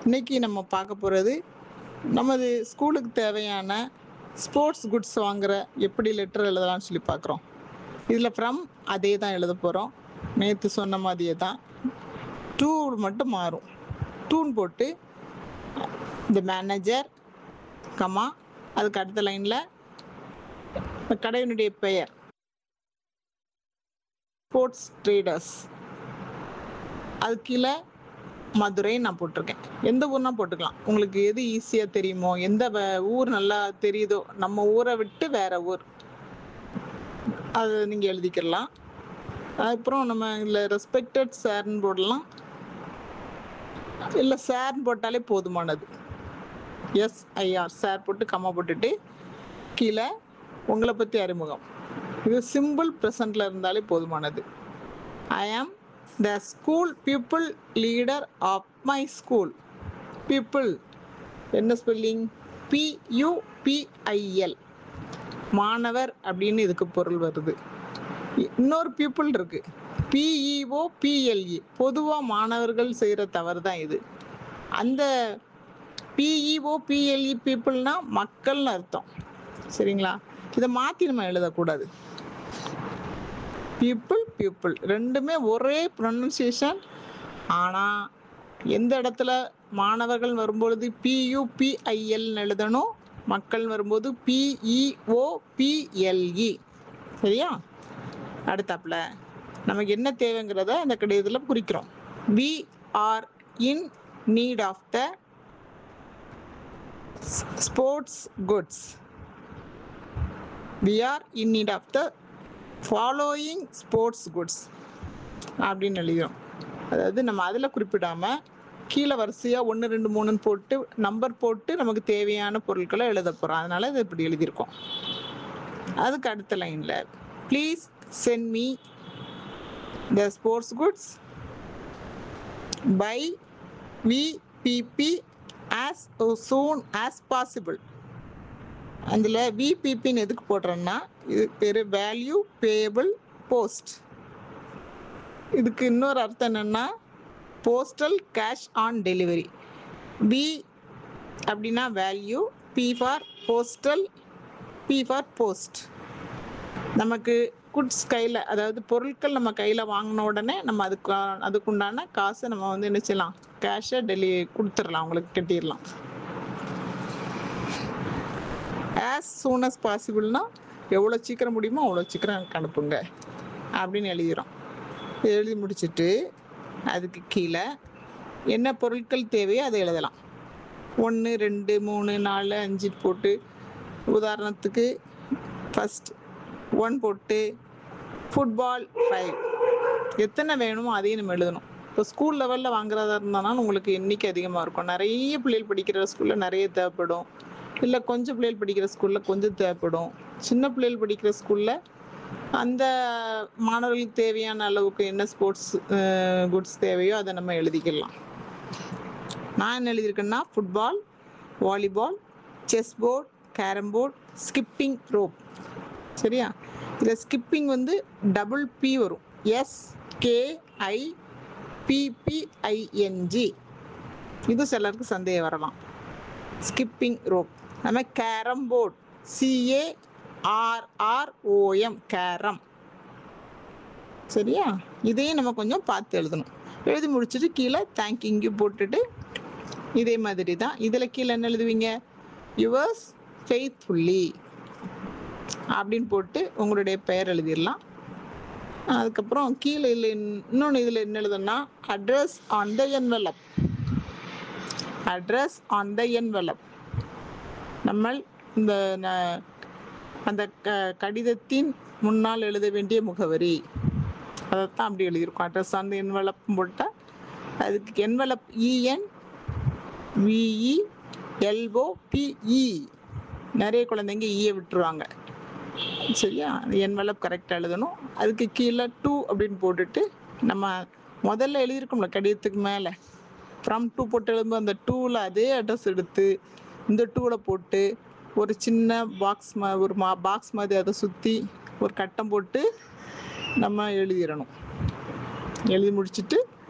இன்னைக்கு நம்ம பார்க்க போகிறது நமது ஸ்கூலுக்கு தேவையான ஸ்போர்ட்ஸ் குட்ஸ் வாங்குற எப்படி லெட்டர் எழுதலாம்னு சொல்லி பார்க்குறோம் இதில் ஃப்ரம் அதே தான் எழுத போகிறோம் நேற்று சொன்ன மாதிரியே தான் டூ மட்டும் மாறும் டூன் போட்டு இந்த மேனேஜர் கமா அதுக்கு அடுத்த லைனில் கடையினுடைய பெயர் ஸ்போர்ட்ஸ் ட்ரேடர்ஸ் அது கீழே மதுரை நான் போட்டிருக்கேன் எந்த ஊர்னா போட்டுக்கலாம் உங்களுக்கு எது ஈஸியாக தெரியுமோ எந்த வ- ஊர் நல்லா தெரியுதோ நம்ம ஊரை விட்டு வேற ஊர் அது நீங்கள் எழுதிக்கிடலாம் அதுக்கப்புறம் நம்ம இதில் ரெஸ்பெக்டட் சார்னு போடலாம் இல்லை சார்னு போட்டாலே போதுமானது எஸ் ஐஆர் சார் போட்டு கம்மா போட்டுட்டு கீழே உங்களை பற்றி அறிமுகம் இது சிம்பிள் ப்ரெசண்ட்டில் இருந்தாலே போதுமானது I am the school pupil leader of my school pupil என்ன ஸ்பெல்லிங் பியூபிஐஎல் மாணவர் அப்படின்னு இதுக்கு பொருள் வருது இன்னொரு பீப்புள் இருக்கு பிஇஓ பிஎல்இ பொதுவாக மாணவர்கள் செய்கிற தவறு தான் இது அந்த பிஇஓ பிஎல்இ பீப்புள்னா மக்கள்னு அர்த்தம் சரிங்களா இதை மாற்றி நம்ம எழுதக்கூடாது பீப்புள் பீப்புள் ரெண்டுமே ஒரே ப்ரொனன்சியேஷன் ஆனால் எந்த இடத்துல மாணவர்கள் வரும்பொழுது பியூபிஐஎல் எழுதணும் மக்கள் வரும்போது பிஇஓ பிஎல்இ சரியா அடுத்தாப்புல நமக்கு என்ன தேவைங்கிறத அந்த கடிதத்தில் குறிக்கிறோம் we are in need of the sports goods we are in need of the following sports goods அப்படின்னு எழுதிடும் அதாவது நம்ம அதில் குறிப்பிடாமல் கீழே வரிசையாக ஒன்று ரெண்டு மூணுன்னு போட்டு நம்பர் போட்டு நமக்கு தேவையான பொருட்களை எழுத போகிறோம் அதனால இது இப்படி எழுதியிருக்கோம் அதுக்கு அடுத்த லைனில் please send me the sports goods by VPP as soon as possible அதில் விபிபின்னு எதுக்கு போடுறேன்னா இது பேர் வேல்யூ பேபிள் போஸ்ட் இதுக்கு இன்னொரு அர்த்தம் என்னன்னா postal cash on delivery P அப்படின்னா value P for postal P for post நமக்கு குட்ஸ் கையில் அதாவது பொருட்கள் நம்ம கையில் வாங்கின உடனே நம்ம அதுக்கு அதுக்குண்டான காசை நம்ம வந்து என்ன செய்யலாம் கேஷை டெலி கொடுத்துடலாம் அவங்களுக்கு கட்டிடலாம் ஆஸ் சூன் அஸ் பாசிபிள்னா எவ்வளோ சீக்கிரம் முடியுமோ அவ்வளோ சீக்கிரம் எனக்கு அனுப்புங்க அப்படின்னு எழுதிடும் எழுதி முடிச்சிட்டு அதுக்கு கீழே என்ன பொருட்கள் தேவையோ அதை எழுதலாம் ஒன்று ரெண்டு மூணு நாலு அஞ்சு போட்டு உதாரணத்துக்கு ஃபஸ்ட் ஒன் போட்டு ஃபுட்பால் ஃபைவ் எத்தனை வேணுமோ அதையும் நம்ம எழுதணும் இப்போ ஸ்கூல் லெவலில் வாங்குறதா இருந்தாலும் உங்களுக்கு எண்ணிக்கை அதிகமாக இருக்கும் நிறைய பிள்ளைகள் படிக்கிற ஸ்கூலில் நிறைய தேவைப்படும் இல்லை கொஞ்சம் பிள்ளைகள் படிக்கிற ஸ்கூலில் கொஞ்சம் தேவைப்படும் சின்ன பிள்ளைகள் படிக்கிற ஸ்கூலில் அந்த மாணவர்களுக்கு தேவையான அளவுக்கு என்ன ஸ்போர்ட்ஸ் குட்ஸ் தேவையோ அதை நம்ம எழுதிக்கலாம் நான் என்ன எழுதியிருக்கேன்னா football volleyball chess board carrom board skipping rope சரியா இதில் ஸ்கிப்பிங் வந்து டபுள் பி வரும் எஸ் கே ஐ பிபிஐஎன்ஜி இது சிலருக்கு சந்தேகம் வரலாம் ஸ்கிப்பிங் ரோப் நம்ம carrom board C A R R O M carrom சரியா இதையும் நம்ம கொஞ்சம் பார்த்து எழுதணும் எழுதி முடிச்சுட்டு கீழே தேங்க்யூ போட்டுட்டு இதே மாதிரி தான் இதில் கீழே என்ன எழுதுவீங்க யுவர்ஸ் ஃபெய்த்ஃபுல்லி அப்படின்னு போட்டு உங்களுடைய பெயர் எழுதிடலாம் அதுக்கப்புறம் கீழே இல்லை இன்னொன்று இதில் என்ன எழுதுனா address on the envelope address on the envelope நம்ம இந்த ந- அந்த க கடிதத்தின் முன்னால் எழுத வேண்டிய முகவரி அதைத்தான் அப்படி எழுதியிருக்கோம் அட்ரஸ் ஆன் த என்வலப் போட்டால் அதுக்கு என்வலப் இஎன் விஇ எல்ஓ பிஇ நிறைய குழந்தைங்க ஈய விட்டுருவாங்க சரியா என்வலப் கரெக்டாக எழுதணும் அதுக்கு கீழே டூ அப்படின்னு போட்டுட்டு நம்ம முதல்ல எழுதியிருக்கோம்ல கடிதத்துக்கு மேலே ஃப்ரம் டூ போட்டு எழுதும்போது அந்த டூவில் அதே அட்ரஸ் எடுத்து இந்த டூவில் போட்டு ஒரு சின்ன பாக்ஸ் மா ஒரு மா பாக்ஸ் மாதிரி அதை சுற்றி ஒரு கட்டம் போட்டு நம்ம எழுதிடணும் எழுதி முடிச்சுட்டு